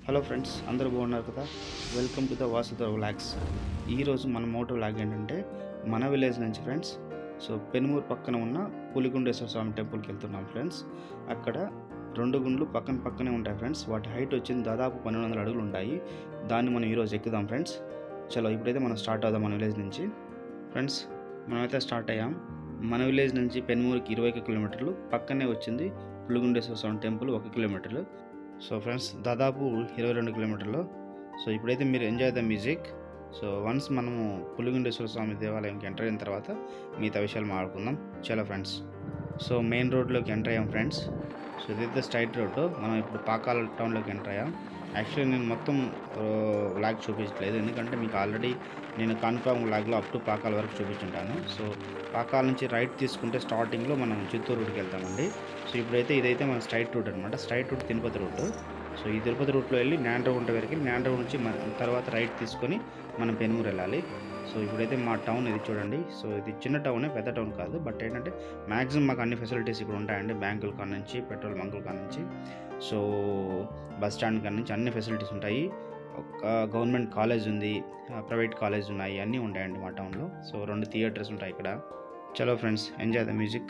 Hello friends అందరూ బాగున్నారు కదా welcome to the Vasudhara vlogs ఈరోజు మన మోటో వ్లాగ్ ఏంటంటే మన విలేజ్ నుంచి ఫ్రెండ్స్ సో పెనుమూరు పక్కన ఉన్న పులిగుండేశ్వర స్వామి టెంపుల్కి వెళ్తున్నాం ఫ్రెండ్స్ అక్కడ రెండు గుండ్లు పక్కన పక్కనే ఉంటాయి ఫ్రెండ్స్ వాటి హైట్ వచ్చింది దాదాపు పన్నెండు వందల అడుగులు ఉంటాయి దాన్ని మనం ఈరోజు ఎక్కుదాం ఫ్రెండ్స్ చలో ఇప్పుడైతే మనం స్టార్ట్ అవుదాం మన విలేజ్ నుంచి ఫ్రెండ్స్ మనమైతే స్టార్ట్ అయ్యాం మన విలేజ్ నుంచి పెనుమూరుకి ఇరవై ఒక కిలోమీటర్లు పక్కనే వచ్చింది పులిగుండేశ్వర స్వామి టెంపుల్ ఒక కిలోమీటర్లు సో ఫ్రెండ్స్ దాదాపు ఇరవై రెండు కిలోమీటర్లు సో ఇప్పుడైతే మీరు enjoy the music so once మనము పులిగుండేశ్వర స్వామి దేవాలయంకి ఎంటర్ అయిన తర్వాత మిగతా విషయాలు మాట్లాడుకుందాం చలో ఫ్రెండ్స్ సో మెయిన్ రోడ్లోకి ఎంటర్ అయ్యాం ఫ్రెండ్స్ సో ఇదైతే స్ట్రైట్ రోడ్డు మనం ఇప్పుడు పాకాల టౌన్లోకి ఎంటర్ అయ్యాం యాక్చువల్లీ నేను మొత్తం వ్లాగ్ చూపించట్లేదు ఎందుకంటే మీకు ఆల్రెడీ నేను కన్ఫర్మ్ వ్లాగ్లో అప్ టు పాకాల వరకు చూపించుంటాను సో పాకాల నుంచి రైట్ తీసుకుంటే స్టార్టింగ్లో మనం చిత్తూరు రూట్కి వెళ్తామండి సో ఇప్పుడైతే ఇదైతే మన స్ట్రైట్ రూట్ అనమాట straight route Tirupati route so ఈ తిరుపతి రూట్లో వెళ్ళి నాండ్రగుంట వరకు వెళ్ళి నాండ్రగుంట నుంచి మన తర్వాత రైట్ తీసుకొని మనం పెనుమూరు వెళ్ళాలి సో ఇప్పుడైతే మా టౌన్ ఇది చూడండి సో ఇది చిన్న టౌనే పెద్ద టౌన్ కాదు బట్ ఏంటంటే మ్యాక్సిమం మాకు అన్ని ఫెసిలిటీస్ ఇక్కడ ఉంటాయండి బ్యాంకుల కాడ నుంచి పెట్రోల్ బంకుల కాడ నుంచి సో బస్ స్టాండ్ కాడ నుంచి అన్ని ఫెసిలిటీస్ ఉంటాయి ఒక గవర్నమెంట్ కాలేజ్ ఉంది ప్రైవేట్ కాలేజ్ ఉన్నాయి అన్నీ ఉంటాయండి మా టౌన్లో సో రెండు థియేటర్స్ ఉంటాయి ఇక్కడ చలో friends enjoy the music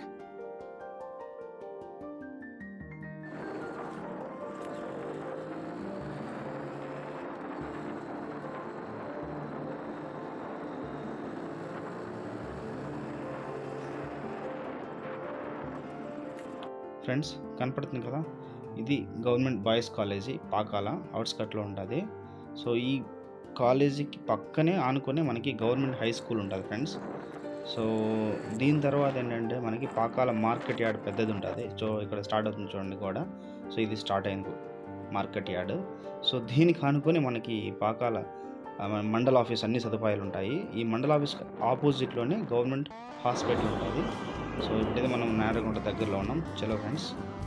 friends కనపడుతుంది కదా ఇది గవర్నమెంట్ బాయ్స్ కాలేజీ పాకాల అవుట్స్కట్లో ఉంటుంది సో ఈ కాలేజీకి పక్కనే ఆనుకొని మనకి గవర్నమెంట్ హై స్కూల్ ఉంటుంది ఫ్రెండ్స్ సో దీని తర్వాత ఏంటంటే మనకి పాకాల మార్కెట్ యార్డ్ పెద్దది ఉంటుంది సో ఇక్కడ స్టార్ట్ అవుతుంది చూడండి కూడా సో ఇది స్టార్ట్ అయింది మార్కెట్ యార్డ్ సో దీనికి ఆనుకొని మనకి పాకాల ఆ, మన మండల ఆఫీస్ అన్ని సదుపాయాలు ఉంటాయి ఈ మండల ఆఫీస్ ఆపోజిట్లోనే గవర్నమెంట్ హాస్పిటల్ ఉంటుంది సో ఇప్పుడైతే మనం నారగుంట దగ్గరలో ఉన్నాం చలో ఫ్రెండ్స్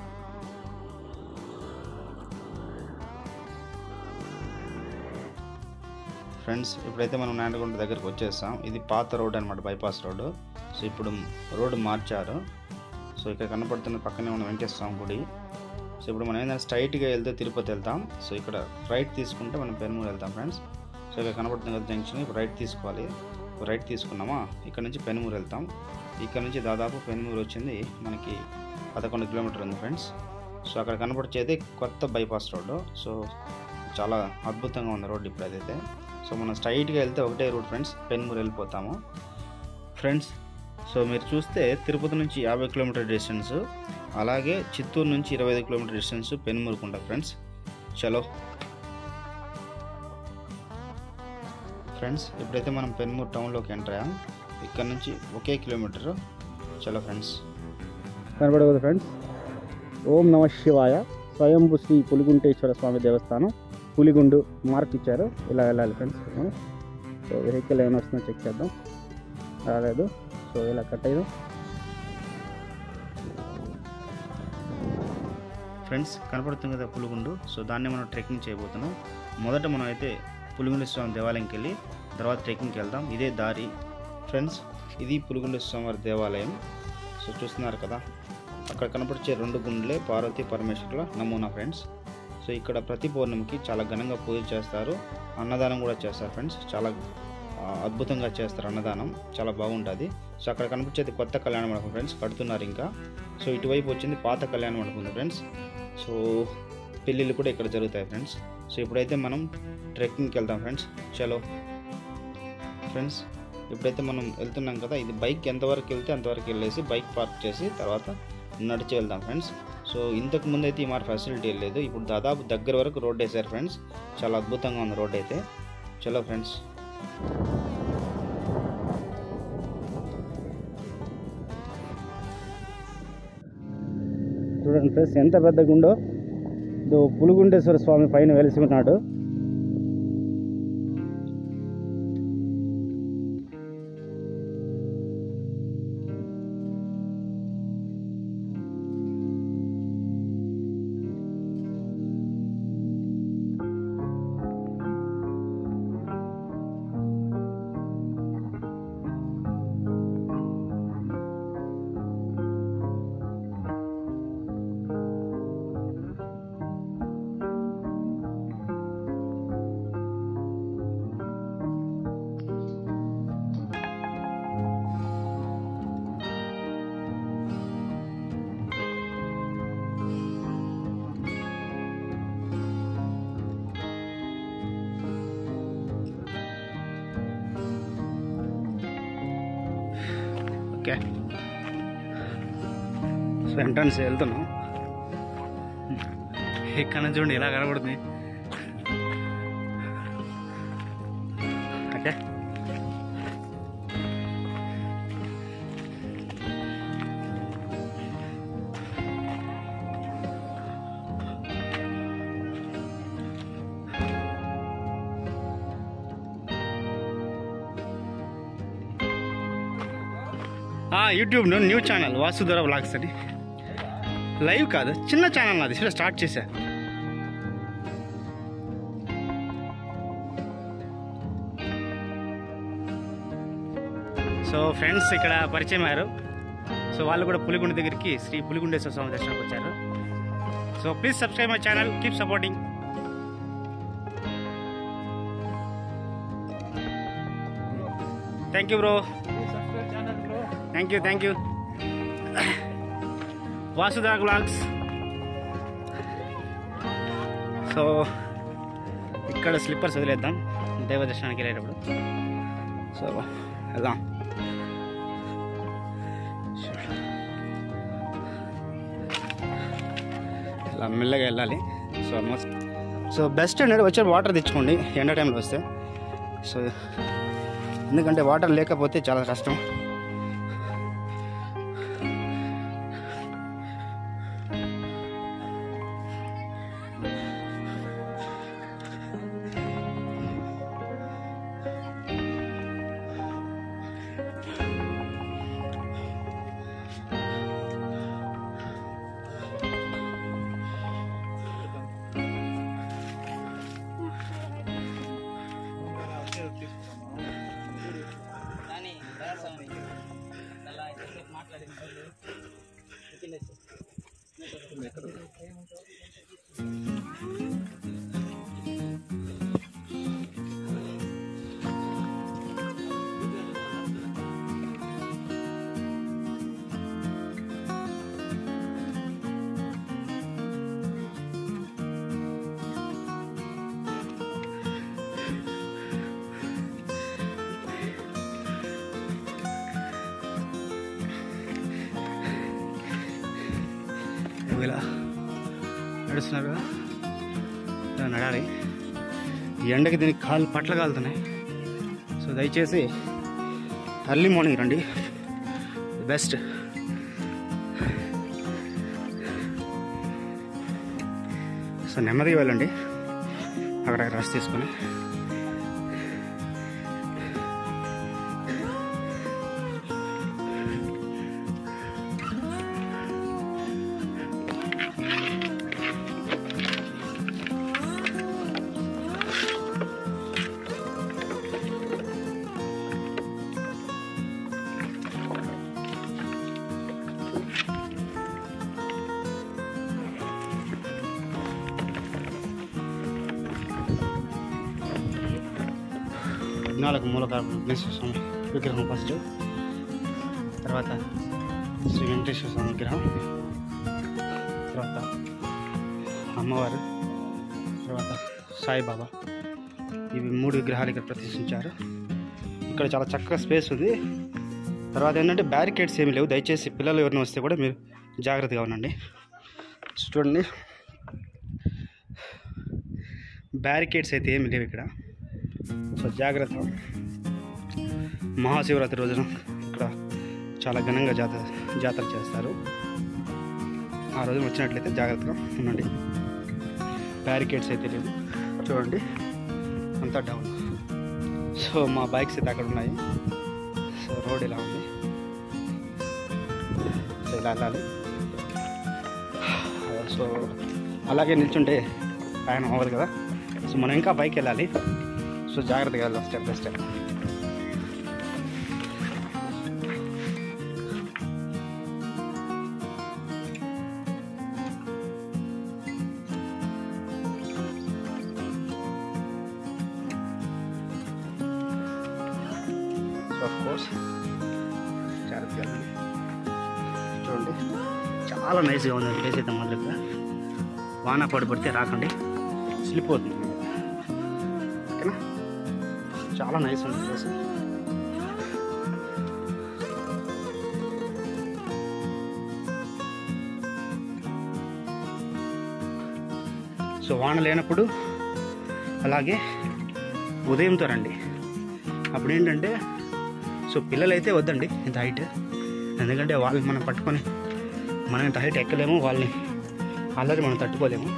ఫ్రెండ్స్ ఇప్పుడైతే మనం నారగుంట దగ్గరికి వచ్చేసాం ఇది పాత రోడ్ అనమాట బైపాస్ రోడ్డు సో ఇప్పుడు రోడ్డు మార్చారు సో ఇక్కడ కనపడుతున్న పక్కనే ఉన్న వెంకటేశ్వర స్వామి గుడి సో ఇప్పుడు మనం ఏంటంటే స్ట్రైట్గా వెళ్తే తిరుపతి వెళ్తాం సో ఇక్కడ రైట్ తీసుకుంటే మనం పెనుమూరు వెళ్తాం ఫ్రెండ్స్ సో ఇక్కడ కనపడుతుంది కదా జంక్షన్ ఇప్పుడు రైట్ తీసుకోవాలి ఇప్పుడు రైట్ తీసుకున్నామా ఇక్కడ నుంచి పెనుమూరు వెళ్తాం ఇక్కడ నుంచి దాదాపు పెనుమూరు వచ్చింది మనకి పదకొండు కిలోమీటర్ ఉంది ఫ్రెండ్స్ సో అక్కడ కనపడిచేది కొత్త బైపాస్ రోడ్డు సో చాలా అద్భుతంగా ఉంది రోడ్డు ఇప్పుడు అదైతే సో మనం స్ట్రైట్గా వెళ్తే ఒకటే రూట్ ఫ్రెండ్స్ పెనుమూరు వెళ్ళిపోతాము ఫ్రెండ్స్ సో మీరు చూస్తే తిరుపతి నుంచి యాభై కిలోమీటర్ డిస్టెన్స్ అలాగే చిత్తూరు నుంచి ఇరవై ఐదు కిలోమీటర్ డిస్టెన్స్ పెనుమూరుకు ఉంటుంది ఫ్రెండ్స్ చలో ఫ్రెండ్స్ ఇప్పుడైతే మనం పెన్మూర్ టౌన్లోకి ఎంటర్ అయ్యాం ఇక్కడ నుంచి ఒకే కిలోమీటర్ చలో ఫ్రెండ్స్ కనబడదు ఫ్రెండ్స్ ఓం నమ శివాయ స్వయంభు శ్రీ పులిగుంటేశ్వర స్వామి దేవస్థానం పులిగుండు మార్క్ ఇచ్చారు ఇలా వెళ్ళాలి ఫ్రెండ్స్ మనం సో వెహికల్ ఏమైనా వస్తుందో చెక్ చేద్దాం రాలేదు సో ఇలా కట్ అయ్యాం ఫ్రెండ్స్ కనపడుతుంది కదా పులిగుండు సో దాన్ని మనం ట్రెక్కింగ్ చేయబోతున్నాం మొదట మనం అయితే పులిగుండ స్వామి దేవాలయంకి వెళ్ళి తర్వాత ట్రెక్కింగ్కి వెళ్దాం ఇదే దారి ఫ్రెండ్స్ ఇది పులిగుండ స్వామివారి దేవాలయం సో చూస్తున్నారు కదా అక్కడ కనపడిచే రెండు గుండెలే పార్వతీ పరమేశ్వరుల నమూనా ఫ్రెండ్స్ సో ఇక్కడ ప్రతి పౌర్ణమికి చాలా ఘనంగా పూజ చేస్తారు అన్నదానం కూడా చేస్తారు ఫ్రెండ్స్ చాలా ఆ, అద్భుతంగా చేస్తారు అన్నదానం చాలా బాగుంటుంది సో అక్కడ కనిపించేది కొత్త కళ్యాణ మండపం ఫ్రెండ్స్ కడుతున్నారు ఇంకా సో ఇటువైపు వచ్చింది పాత కళ్యాణ మండపం ఉంది ఫ్రెండ్స్ సో పెళ్ళిళ్ళు కూడా ఇక్కడ జరుగుతాయి ఫ్రెండ్స్ సో ఇప్పుడైతే మనం ట్రెక్కింగ్కి వెళ్తాం ఫ్రెండ్స్ చలో ఫ్రెండ్స్ ఇప్పుడైతే మనం వెళ్తున్నాం కదా ఇది బైక్ ఎంతవరకు వెళ్తే అంతవరకు వెళ్ళేసి బైక్ పార్క్ చేసి తర్వాత నడిచి వెళ్దాం ఫ్రెండ్స్ సో ఇంతకు ముందు అయితే ఈ మరి ఫెసిలిటీ లేదు ఇప్పుడు దాదాపు దగ్గర వరకు రోడ్ వేసారు ఫ్రెండ్స్ చాలా అద్భుతంగా ఉంది రోడ్ అయితే చలో ఫ్రెండ్స్ చూడండి ఫ్రెండ్స్ ఎంత పెద్ద గుండో ఇదో పులిగుంటేశ్వర స్వామి పైన వెలిసి ఉన్నాడు ఓకే సో ఎంట్రన్స్ వెళ్తున్నాం ఇక్కడ నుంచి చూడండి ఇలా కనబడుతుంది ఓకే యూట్యూబ్లో న్యూ ఛానల్ వాసుధర వ్లాగ్స్ అని లైవ్ కాదు చిన్న ఛానల్ నాది ఇప్పుడే స్టార్ట్ చేశా సో ఫ్రెండ్స్ ఇక్కడ పరిచయం అయ్యారు సో వాళ్ళు కూడా పులిగుండ దగ్గరికి శ్రీ పులిగుండేశ్వర స్వామి దర్శనానికి వచ్చారు so please subscribe my channel keep supporting thank you bro thank you thank you Vasudha blogs so ఇక్కడ స్లిప్పర్స్ వదిలేద్దాం దైవ దర్శనానికి వెళ్ళేటప్పుడు సో వెళ్దాం ఇలా మెల్లగా వెళ్ళాలి సో ఆల్మోస్ట్ సో బెస్ట్ అనేది వచ్చే వాటర్ తెచ్చుకోండి ఎండ టైంలో వస్తే సో ఎందుకంటే వాటర్ లేకపోతే చాలా కష్టం నువ్వు ఇలా నడుస్తున్నారు కదా ఇలా నడాలి ఈ ఎండకి దీనికి కాళ్ళు పట్ల కాలుతున్నాయి సో దయచేసి ఎర్లీ మార్నింగ్ రండి బెస్ట్ సో నెమ్మదిగా వెళ్ళండి అక్కడ రెస్ట్ తీసుకొని నాలుగు మూలకాలు విఘ్నేశ్వర స్వామి విగ్రహం ఫస్ట్ తర్వాత శ్రీ వెంకటేశ్వర స్వామి విగ్రహం తర్వాత అమ్మవారు తర్వాత సాయిబాబా ఇవి మూడు విగ్రహాలు ఇక్కడ ప్రతిష్ఠించారు ఇక్కడ చాలా చక్కగా స్పేస్ ఉంది తర్వాత ఏంటంటే బ్యారికేడ్స్ ఏమి లేవు దయచేసి పిల్లలు ఎవరిని వస్తే కూడా మీరు జాగ్రత్తగా ఉండండి చూడండి బ్యారికేడ్స్ అయితే ఏమి లేవు ఇక్కడ సో జాగ్రత్త మహాశివరాత్రి రోజున ఇక్కడ చాలా ఘనంగా జాతర జాతర చేస్తారు ఆ రోజున వచ్చినట్లయితే జాగ్రత్తగా ఉండండి బ్యారికేడ్స్ అయితే లేవు చూడండి అంతా డౌన్ సో మా బైక్స్ అయితే అక్కడ ఉన్నాయి సో రోడ్ ఇలా ఉంది సో ఇలా వెళ్ళాలి సో అలాగే నిల్చుంటే ప్రయాణం అవ్వదు కదా సో మనం ఇంకా బైక్ వెళ్ళాలి సో జాగ్రత్తగా వెళ్దాం step by step so of course జాగ్రత్తగా వెళ్ళండి చూడండి చాలా నైస్గా ఉంది ప్లేస్ అయితే మాదిరిగా వాన పడి పడితే రాకండి స్లిప్ అవుతుంది ఓకేనా చాలా నైస్ ఉంది ప్లేస్ సో వాన లేనప్పుడు అలాగే ఉదయంతో రండి అప్పుడు ఏంటంటే సో పిల్లలైతే వద్దండి ఇంత హైట్ ఎందుకంటే వాళ్ళు మనం పట్టుకొని మనం ఇంత హైట్ ఎక్కలేము వాళ్ళని అల్లరి మనం తట్టుకోలేము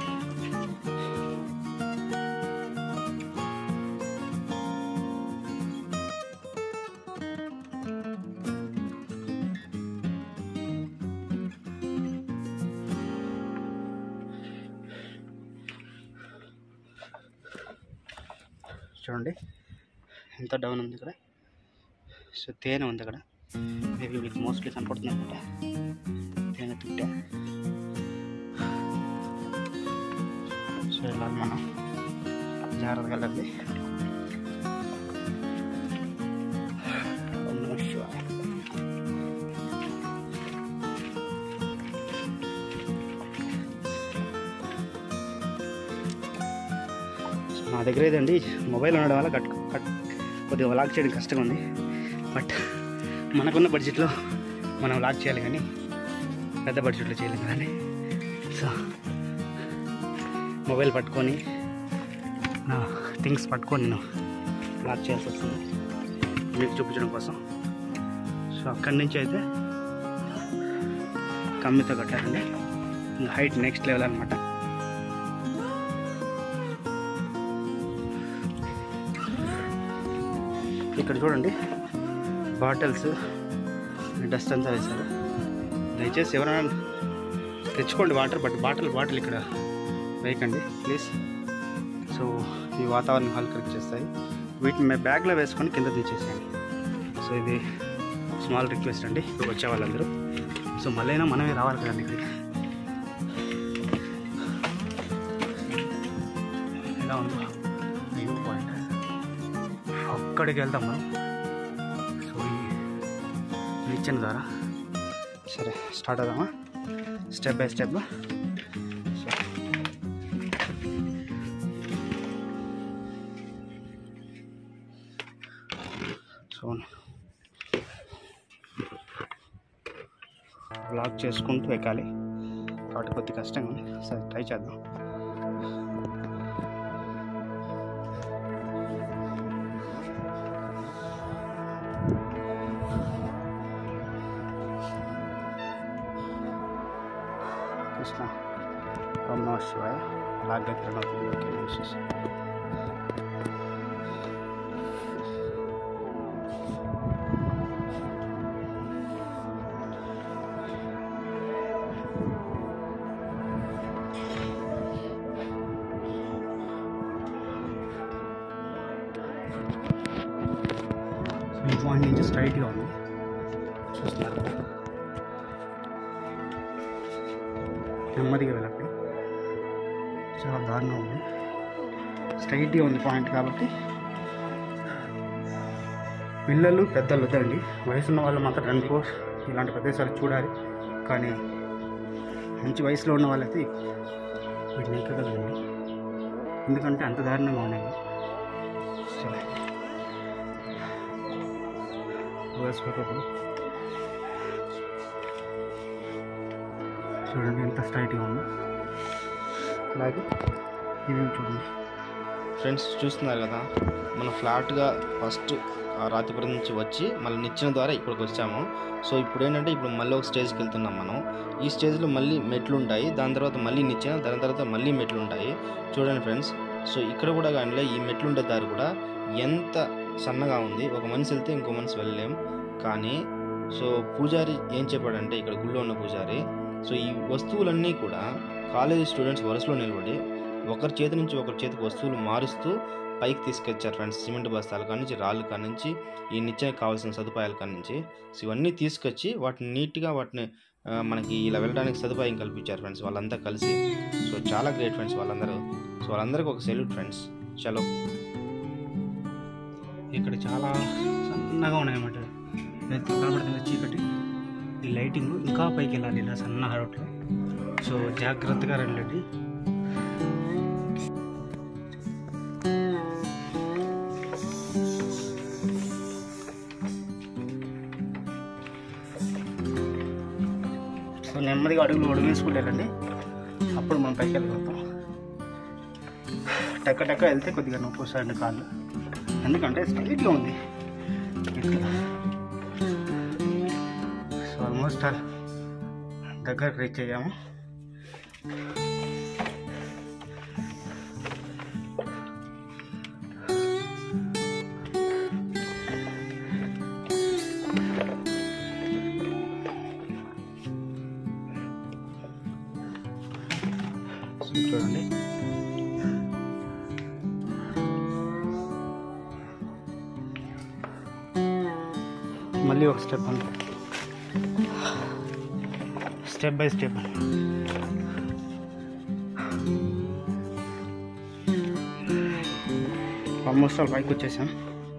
చూడండి ఎంత డౌన్ ఉంది ఇక్కడ సో తేనె ఉంది అక్కడ మేబీ మీకు మోస్ట్లీ కనపడుతుంది అనమాట తేనె తుట్ట సో ఇలా మనం జాగ్రత్తగా వెళ్ళండి ఓం నమః శివాయ. సో నా దగ్గర ఏదండి మొబైల్ ఉండడం వల్ల కట్ కట్ కొద్దిగా లాక్ చేయడం కష్టంగా ఉంది బట్ మనకున్న బడ్జెట్లో మనం లాక్ చేయాలి కానీ పెద్ద బడ్జెట్లో చేయలేం కదండి సో మొబైల్ పట్టుకొని నా థింగ్స్ పట్టుకొని నేను లాక్ చేయాల్సి వస్తుంది మీకు చూపించడం కోసం సో అక్కడి నుంచి అయితే కమ్మితో కట్టారండి ఇంకా హైట్ నెక్స్ట్ లెవెల్ అనమాట ఇక్కడ చూడండి బాటిల్స్ డస్ట్ అంతా వేశారు దయచేసి ఎవరైనా తెచ్చుకోండి వాటర్ బట్ బాటిల్ బాటిల్ ఇక్కడ వేయకండి ప్లీజ్ సో ఈ వాతావరణం హల్కరికి చేస్తాయి వీటిని మేము బ్యాగ్లో వేసుకొని కింద తీసేసేయండి సో ఇది స్మాల్ రిక్వెస్ట్ అండి ఇప్పుడు వచ్చే వాళ్ళందరూ సో మళ్ళీ అయినా మనమే రావాలి కదండి ఇక్కడికి ఎలా ఉందో వ్యూ పాయింట్ అక్కడికి వెళ్తాం మనం సో ఈ నిచ్చెన ద్వారా సరే స్టార్ట్ అవుదామా step by step so so block చేసుకుంటూ ఎక్కాలి కాబట్టి కొద్ది కష్టంగా ఉంది సరే ట్రై చేద్దాం కృష్ణ ఓం నమ శివాయ బ్లాక్ దగ్గర అవుతుంది ఓకే విశేష ఈ పాయింట్ నుంచి స్ట్రైట్గా ఉంది చూస్తున్నారు కదా? నెమ్మదిగా వెళ్ళండి చాలా దారుణంగా ఉంది స్ట్రైట్గా ఉంది పాయింట్ కాబట్టి పిల్లలు పెద్దలు వద్దండి వయసున్న వాళ్ళు మాత్రం రండి ఇలాంటి ప్రదేశాలు చూడాలి కానీ మంచి వయసులో ఉన్న వాళ్ళైతే వీటిని ఎక్కగలండి ఎందుకంటే అంత దారుణంగా ఉన్నాయి సరే వేసుకోకపోతే చూడండి ఎంత స్ట్రైట్గా ఉందో అలాగే ఇది చూడండి ఫ్రెండ్స్ చూస్తున్నారు కదా మనం ఫ్లాట్గా ఫస్ట్ ఆ రాతిపురం నుంచి వచ్చి మళ్ళీ నిచ్చిన ద్వారా ఇక్కడికి వచ్చాము సో ఇప్పుడు ఏంటంటే ఇప్పుడు మళ్ళీ ఒక స్టేజ్కి వెళ్తున్నాం మనం ఈ స్టేజ్లో మళ్ళీ మెట్లు ఉంటాయి దాని తర్వాత మళ్ళీ నిచ్చిన దాని తర్వాత మళ్ళీ మెట్లు ఉంటాయి చూడండి ఫ్రెండ్స్ సో ఇక్కడ కూడా కానీ ఈ మెట్లు ఉండే దారి కూడా ఎంత సన్నగా ఉంది ఒక మనిషి వెళ్తే ఇంకో మనిషి వెళ్ళలేం కానీ సో పూజారి ఏం చెప్పాడంటే ఇక్కడ గుళ్ళో ఉన్న పూజారి సో ఈ వస్తువులన్నీ కూడా కాలేజీ స్టూడెంట్స్ వరుసలో నిలబడి ఒకరి చేతి నుంచి ఒకరి చేతికి వస్తువులు మారుస్తూ పైకి తీసుకొచ్చారు ఫ్రెండ్స్ సిమెంట్ బస్తాల కాడ నుంచి రాళ్ళు కాడ నుంచి ఈ నిత్యానికి కావాల్సిన సదుపాయాల కాడ నుంచి సో ఇవన్నీ తీసుకొచ్చి వాటిని నీట్గా వాటిని ఆ, మనకి ఇలా వెళ్ళడానికి సదుపాయం కల్పించారు ఫ్రెండ్స్ వాళ్ళంతా కలిసి సో చాలా గ్రేట్ ఫ్రెండ్స్ వాళ్ళందరూ సో వాళ్ళందరికీ ఒక సెల్యూట్ ఫ్రెండ్స్ చలో ఇక్కడ చాలా సన్నగా ఉన్నాయన్నమాట ఎత్తు కనబడుతుంది చీకటి ఈ లైటింగ్ ఇంకా పైకి వెళ్ళాలి ఇలా సన్న రోడ్లో సో జాగ్రత్తగా రండి సో నెమ్మదిగా అడుగులు అడుగు వేసుకుంటారండి అప్పుడు మనం పైకి వెళ్ళగలుగుతాం టక్క టక్క వెళ్తే కొద్దిగా నొప్పి వస్తాయండి కాళ్ళు ఎందుకంటే స్ట్రైట్గా ఉంది ఇట్లా సో ఆల్మోస్ట్ దగ్గరకు రీచ్ అయ్యాము సో చూడండి మళ్ళీ ఒక స్టెప్ అండి step by step almost all పైకి వచ్చేసాం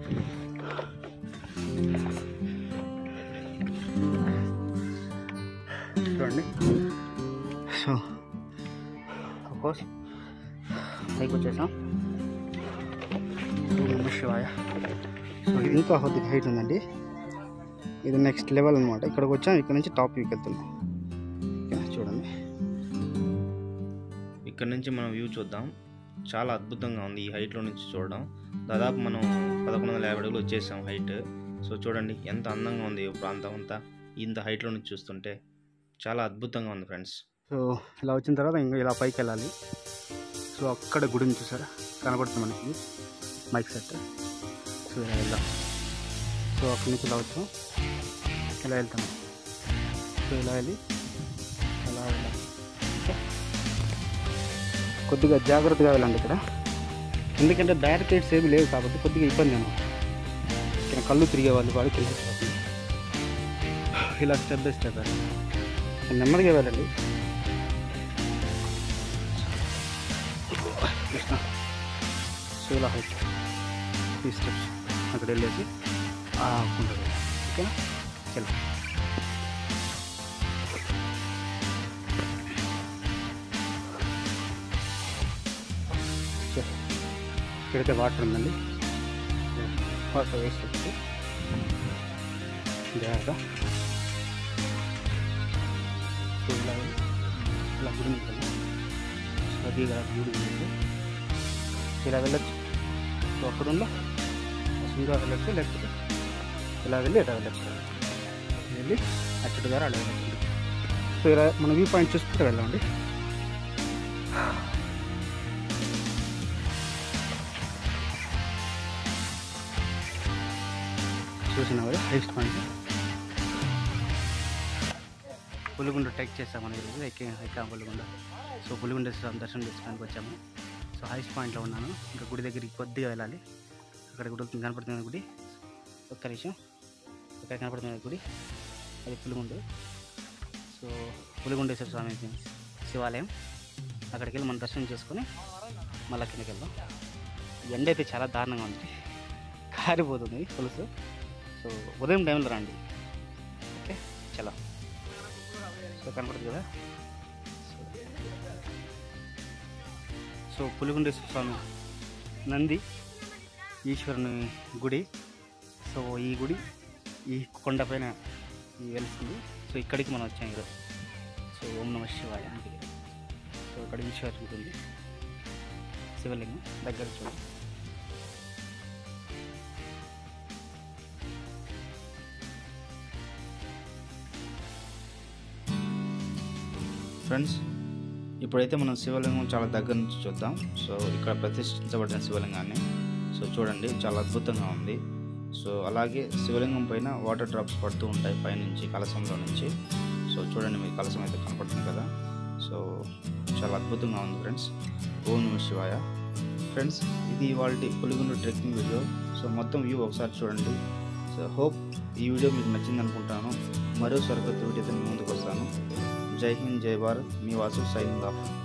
చూడండి సో కోర్స్ పైకి వచ్చేసాం ఓం నమః శివాయ సో ఇది ఇంకా కొద్దిగా హైట్ ఉందండి ఇది నెక్స్ట్ లెవెల్ అనమాట ఇక్కడికి వచ్చాం ఇక్కడ నుంచి టాప్ వ్యూకి వెళ్తున్నాం ఓకే, చూడండి ఇక్కడ నుంచి మనం వ్యూ చూద్దాం చాలా అద్భుతంగా ఉంది ఈ హైట్లో నుంచి చూడడం దాదాపు మనం పదకొండు వందల యాభై అడుగులు వచ్చేసాం హైట్ సో చూడండి ఎంత అందంగా ఉంది ఈ ప్రాంతం అంతా ఇంత హైట్లో నుంచి చూస్తుంటే చాలా అద్భుతంగా ఉంది ఫ్రెండ్స్ సో ఇలా వచ్చిన తర్వాత ఇంకా ఇలా పైకి వెళ్ళాలి సో అక్కడ గుడిని చూసారా కనబడుతుంది మనకి మైక్ సెట్ సో ఇలా వెళ్దాం సో అక్కడి నుంచి ఇలా వచ్చాం ఇలా వెళ్తాం సో ఇలా వెళ్ళి అలా వెళ్ళాలి ఓకే? కొద్దిగా జాగ్రత్తగా వెళ్ళండి ఇక్కడ ఎందుకంటే బ్యారికేడ్స్ ఏమి లేవు కాబట్టి కొద్దిగా ఇబ్బంది అన్నమాట ఇక్కడ కళ్ళు తిరిగే వాళ్ళు వాడికి తెలిసిపోతుంది ఇలా స్టెప్ బై స్టెప్ వెళ్ళండి నెమ్మదిగా వెళ్ళండి కృష్ణ సో ఇలా హైట్ ఈ స్టెప్స్ అక్కడ వెళ్ళేసి ఆకుండా వెళ్ళాలి ఓకేనా చలో చలో. ఇక్కడైతే వాటర్ ఉందండి వాటర్ వేస్ట్ వచ్చి జాగ్రత్త సో ఇలా వెళ్ళి ఇలా గుడి మీద వెళ్ళి సో అది ఇలా గుడి ఉంది సో ఇలా వెళ్ళచ్చు సో అక్కడుందో సింగా వెళ్ళచ్చు లేకపోతే ఇలా వెళ్ళి ఇలా వెళ్ళచ్చు వెళ్ళి అచ్చటి గారు అలా వెళ్ళచ్చు సో ఇలా మన వ్యూ పాయింట్ చూసుకుంటూ వెళ్ళండి చూసిన కదా హైస్ట్ పాయింట్ పులిగుండ టెక్ చేసాం మనం ఈరోజు ఎక్కి ఎక్కాం పులిగుండ సో పులిగుండ స్వామి దర్శనం చేసుకోవడానికి వచ్చాము సో హైస్ట్ పాయింట్లో ఉన్నాను ఇంకా గుడి దగ్గరికి కొద్దిగా వెళ్ళాలి అక్కడ గుడి కనపడుతుంది గుడి ఒక్క నిమిషం ఇక్కడ కనపడుతుంది గుడి అది పులిగుండు సో పులిగుండేశ్వర స్వామి శివాలయం అక్కడికి వెళ్ళి మనం దర్శనం చేసుకొని మళ్ళీ కిందకి వెళ్దాం ఎండ అయితే చాలా దారుణంగా ఉంది కారిపోతుంది పులుసు సో ఉదయం టైంలో రండి ఓకే చలో సో కనపడుతుంది కదా సో పులిగుండేశ్వర స్వామి నంది ఈశ్వరుని గుడి సో ఈ గుడి ఈ కొండపైన ఈ వెలుస్తుంది సో ఇక్కడికి మనం వచ్చాం ఈరోజు సో ఓం నమ శివాయ అంటే సో ఇక్కడ ఈశ్వరుని ఉంటుంది శివలింగం దగ్గర చూడండి ఫ్రెండ్స్ ఇప్పుడైతే మనం శివలింగం చాలా దగ్గర నుంచి చూద్దాం సో ఇక్కడ ప్రతిష్ఠించబడిన శివలింగాన్ని సో చూడండి చాలా అద్భుతంగా ఉంది సో అలాగే శివలింగం పైన వాటర్ డ్రాప్స్ పడుతూ ఉంటాయి పైనుంచి కలసంలో నుంచి సో చూడండి మీకు కలసం అయితే కనపడుతుంది కదా సో చాలా అద్భుతంగా ఉంది ఫ్రెండ్స్ ఓం నమ శివాయ ఫ్రెండ్స్ ఇది ఇవాళ పులిగుండు ట్రెక్కింగ్ వీడియో సో మొత్తం వ్యూ ఒకసారి చూడండి సో హోప్ ఈ వీడియో మీకు నచ్చింది అనుకుంటాను మరో సరికొత్త వీడియోతో మీ ముందుకు వస్తాను జై హింద్ జై భారత్ మీ వాసు సైనింగ్ ఆఫ్